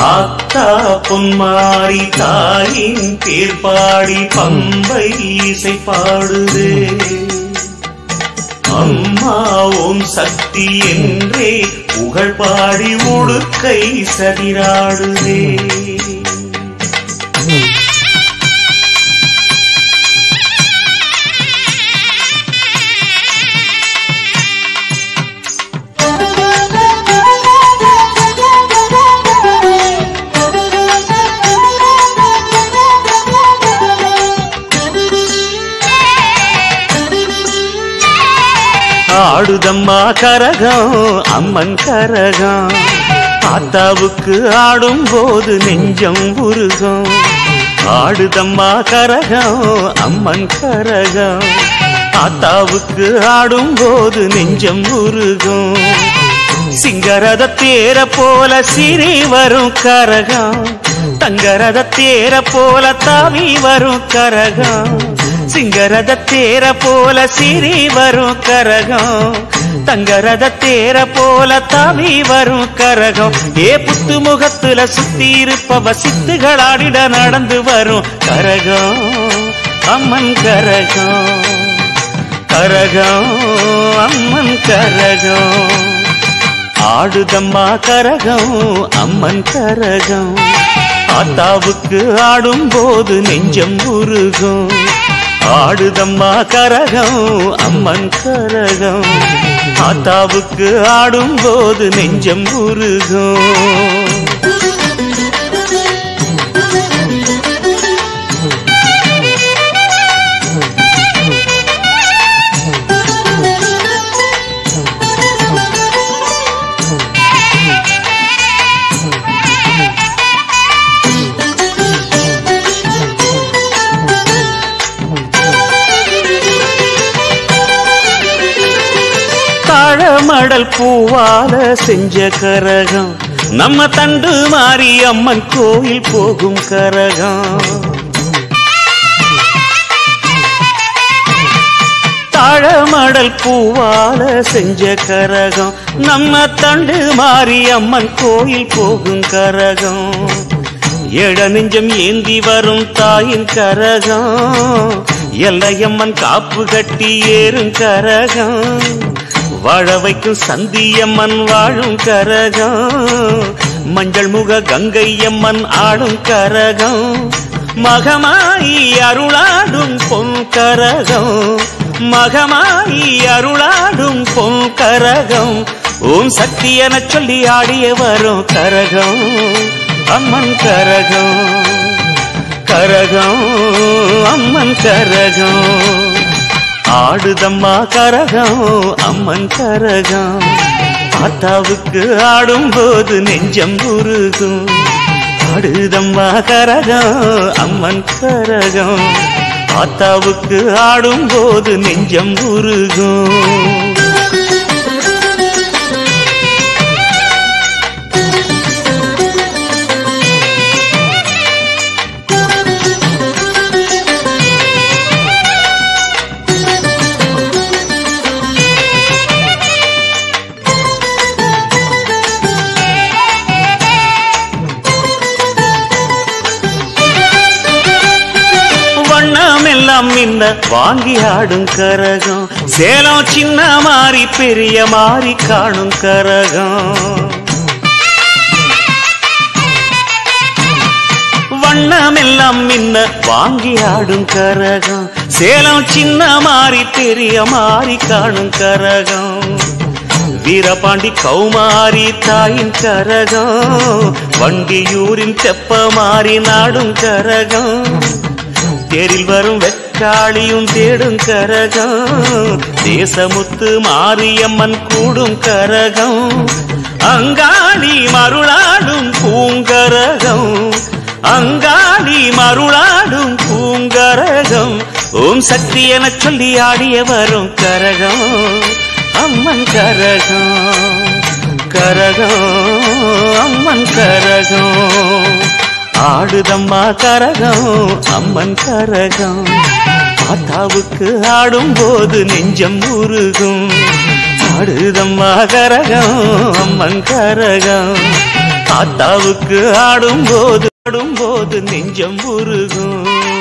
ஆத்தா பொன்மாரி தாயின் பேர் பாடி பம்பை இசை பாடுதே அம்மா ஓம் சக்தி என்றே புகழ் பாடி உடுக்கை சதிராடுதே ஆடுதம்மா கரகம் அம்மன் கரகம் ஆத்தாவுக்கு ஆடும் போது நெஞ்சம் உருகும் ஆடுதம்மா கரகம் அம்மன் கரகம் ஆத்தாவுக்கு ஆடும் போது நெஞ்சம் உருகும் சிங்கரத தேர போல சிரி வரும் கரகம் தங்கரத தேர போல தாவி வரும் கரகம் சிங்கரத தேர போல சிரி வரும் கரகம் தங்கரத தேர போல தாவி வரும் கரகம் ஏ புத்து முகத்துல சுத்தி இருப்பவ சித்துகளாடிட நடந்து வரும் கரகம் அம்மன் கரகம் கரகம் அம்மன் கரகம் ஆடுதம்மா கரகம் அம்மன் கரகம் ஆத்தாவுக்கு ஆடும் போது நெஞ்சம் உருகும் ஆடுதம்மா கரகம் அம்மன் கரகம் ஆத்தாவுக்கு ஆடும் போது நெஞ்சம் உருகும் தாழமடல் பூவால செஞ்ச கரகம் நம்ம தண்டு மாறி அம்மன் கோயில் போகும் கரகம் தாழமடல் பூவால செஞ்ச கரகம் நம்ம தண்டு மாறி அம்மன் கோயில் போகும் கரகம் எட நெஞ்சம் ஏந்தி வரும் தாயின் கரகம் எல்லையம்மன் காப்பு கட்டி ஏறும் கரகம் வாழ வைக்கும் சந்தியம்மன் வாழும் கரகம் மஞ்சள் முக கங்கையம்மன் ஆடும் கரகம் மகமாயி அருளாடும் பொன் கரகம் மகமாயி அருளாடும் பொன் கரகம் ஓம் சக்தி என சொல்லி ஆடிய வரும் கரகம் அம்மன் கரகம் கரகம் அம்மன் கரகம் ஆடுதம்மா கரகம் அம்மன் கரகம் ஆத்தாவுக்கு ஆடும் போது நெஞ்சம் உருகும் ஆடுதம்மா கரகம் அம்மன் கரகம் ஆத்தாவுக்கு ஆடும் போது நெஞ்சம் உருகும் வண்ணமெல்லாம் மின்ன வாங்கி ஆடும் கரகம் சேலம் சின்ன மாறி பெரிய மாறி காணும் கரகம் வண்ணமெல்லாம் மின்ன வாங்கி ஆடும் கரகம் சேலம் சின்ன மாறி பெரிய மாறி காணும் கரகம் வீரபாண்டி கௌமாரி தாயின் கரகம் வண்டியூரின் தெப்ப மாறி நாடும் கரகம் தேரில் வரும் வெக்காளியும் தேடும் கரகம் தேசமுத்து மாரியம்மன் கூடும் கரகம் அங்காளி மருளாடும் பூங்கரகம் அங்காளி மருளாடும் பூங்கரகம் ஓம் சக்தி என சொல்லி ஆடிய வரும் கரகம் அம்மன் கரகம் கரகம் அம்மன் கரகம் ஆடுதம்மா கரகம் அம்மன் கரகம் ஆத்தாவுக்கு ஆடும் போது நெஞ்சம் உருகும் ஆடுதம்மா கரகம் அம்மன் கரகம் ஆத்தாவுக்கு ஆடும்போது ஆடும்போது நெஞ்சம் உருகும்